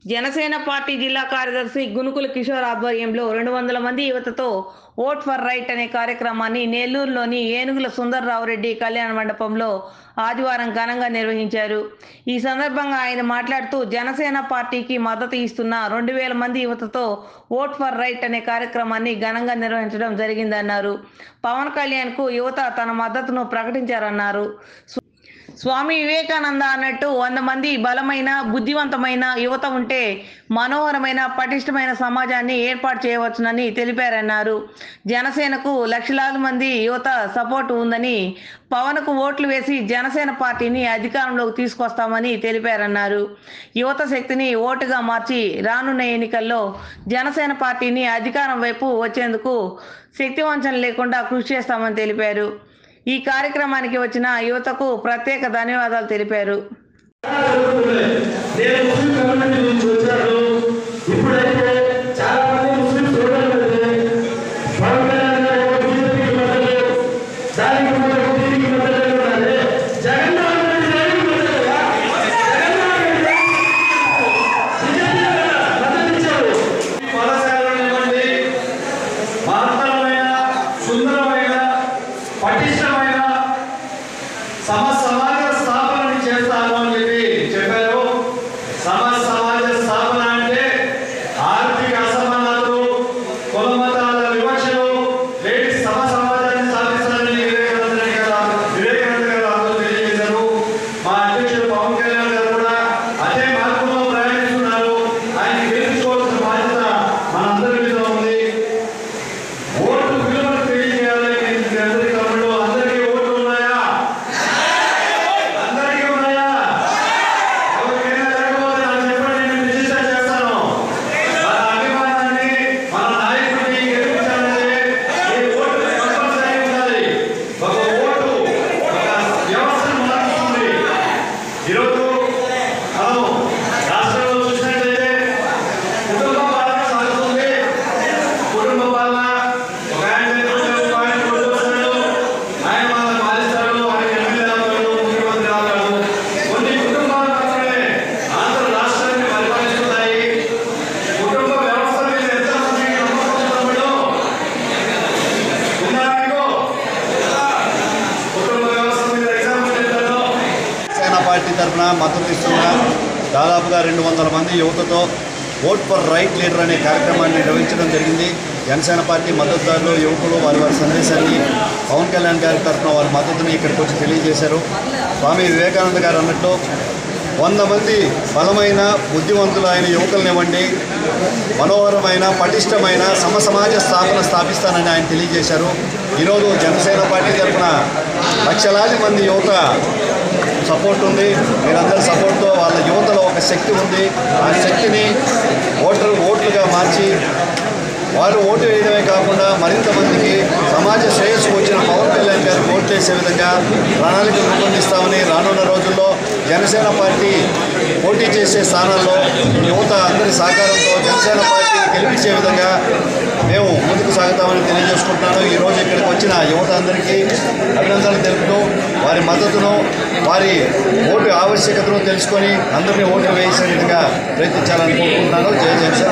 Janasena party జిల్లా కార్యదర్శి గునుకుల కిషోర్ ఆధ్వర్యంలో రెండు వందల మంది యువతతో ఓట్ ఫర్ రైట్ అనే కార్యక్రమాన్ని నెల్లూరులోని ఏనుగుల సుందర్రావురెడ్డి కళ్యాణ మండపంలో ఆదివారం ఘనంగా నిర్వహించారు ఈ సందర్భంగా ఆయన మాట్లాడుతూ జనసేన పార్టీకి మద్దతు ఇస్తున్న రెండు వేల మంది యువతతో ఓట్ ఫర్ రైట్ అనే కార్యక్రమాన్ని ఘనంగా నిర్వహించడం జరిగిందన్నారు పవన్ కళ్యాణ్కు యువత తన మద్దతును ప్రకటించారన్నారు స్వామి వివేకానంద అన్నట్టు వంద మంది బలమైన బుద్ధివంతమైన యువత ఉంటే మనోహరమైన పటిష్టమైన సమాజాన్ని ఏర్పాటు చేయవచ్చునని తెలిపారన్నారు జనసేనకు లక్షలాది మంది యువత సపోర్ట్ ఉందని పవన్కు ఓట్లు వేసి జనసేన పార్టీని అధికారంలోకి తీసుకొస్తామని తెలిపారన్నారు యువత శక్తిని ఓటుగా మార్చి రానున్న ఎన్నికల్లో జనసేన పార్టీని అధికారం వైపు వచ్చేందుకు శక్తివంచన లేకుండా కృషి చేస్తామని తెలిపారు ఈ కార్యక్రమానికి వచ్చిన యువతకు ప్రత్యేక ధన్యవాదాలు తెలిపారు నేను ముస్లిం కమ్యూనిటీ నుంచి వచ్చాను ఇప్పుడైతే చాలా మంది ముస్లిం సోదరులు పవన్ కళ్యాణ్ గారు ఒక బీజేపీకి మద్దతు దానికి మద్దతు దీనికి మద్దతు ఉన్నారు జగన్మోహన్ రెడ్డి గారికి మద్దతుగా? జగన్మోహన్ రెడ్డి గారికి బీజేపీ మద్దతు ఇచ్చారు. పాఠశాలలు ఇవ్వండి మహత్తరమైన సుందరమైన పటిష్టమైన సమ సమాజ స్థాపన చేస్తాను అని చెప్పి చెప్పారు సమ సమాజ స్థాపన అంటే ఆర్థిక అసమానతలు కుల మతాల వివక్షలు లేని సమ సమాజాన్ని స్థాపిస్తానని వివేకానంద గారు వివేకానంద గారు అందరూ తెలియజేశారు మా అధ్యక్షుడు పవన్ కళ్యాణ్ గారు కూడా అదే మార్గంలో ప్రయాణిస్తున్నారు ఆయన గెలుచుకోవాల్సిన బాధ్యత మనందరి మీద ఉంది ఓటు విలువను తెలియజేయాలి మీ అందరి తమ్ముళ్ళు అందరికీ ఓట్లు ఉన్నాయా అందరికీ ఉన్నాయా ఎవరికైనా లేకపోతే నాకు చెప్పండి నేను రిజిస్టర్ చేస్తాను మన అభిమానాన్ని మన నాయకుడిని గెలిపించాలంటే ఈ ఓటు కంపల్సరీ ఉండాలి ఒక ఓటు ఒక వ్యవస్థను మారుస్తుంది ఈరోజు మనం రాష్ట్రంలో చూసినట్లయితే కుటుంబ పాలన సాగుతుంది కుటుంబ పాలన ఒక ఆయన చేతిలో పాయింట్ రెండు వస్తాడు ఆయన వాళ్ళ పాలిస్తాడు ఆయన ఎమ్మెల్యే అవుతాడు ముఖ్యమంత్రి అవుతాడు కొన్ని కుటుంబాలు మాత్రమే ఆంధ్ర రాష్ట్రాన్ని పరిపాలిస్తున్నాయి కుటుంబ వ్యవస్థ మీద ఎంతమంది నమ్మకం తమ్ముడు ఉందా మీకు కుటుంబ వ్యవస్థ మీద ఎగ్జాంపుల్ చెప్తాను జనసేన పార్టీ తరఫున మద్దతు ఇస్తున్న దాదాపుగా రెండు వందల మంది యువతతో ఓట్ ఫర్ రైట్ లీడర్ అనే కార్యక్రమాన్ని నిర్వహించడం జరిగింది జనసేన పార్టీ మద్దతుదారులు యువకులు వారి వారి సందేశాన్ని పవన్ కళ్యాణ్ గారి తరఫున వారి మద్దతుని ఇక్కడికి వచ్చి తెలియజేశారు స్వామి వివేకానంద గారు అన్నట్టు వంద మంది బలమైన బుద్ధివంతులు ఆయన యువకులనివ్వండి మనోహరమైన పటిష్టమైన సమ సమాజ స్థాపన స్థాపిస్తానని ఆయన తెలియజేశారు ఈరోజు జనసేన పార్టీ తరఫున లక్షలాది మంది యువత సపోర్ట్ ఉంది మీరందరి సపోర్ట్తో వాళ్ళ యువతలో ఒక శక్తి ఉంది ఆ శక్తిని ఓటర్ ఓట్లుగా మార్చి వారు ఓటు వేయడమే కాకుండా మరింత మందికి సమాజ శ్రేయస్సు వచ్చిన పవన్ కళ్యాణ్ గారికి ఓట్లు వేసే విధంగా ప్రణాళిక రూపొందిస్తామని రానున్న రోజుల్లో జనసేన పార్టీ పోటీ చేసే స్థానాల్లో యువత అందరి సహకారంతో జనసేన పార్టీని గెలిపించే విధంగా మేము ముందుకు సాగుతామని తెలియజేసుకుంటున్నాను ఈరోజు ఇక్కడికి వచ్చిన యువత అందరికీ అభినందనలు తెలుపుతూ వారి మద్దతును వారి ఓటు ఆవశ్యకతను తెలుసుకొని అందరినీ ఓటు వేసే విధంగా ప్రయత్నించాలని కోరుకుంటున్నాను జయ జనసేన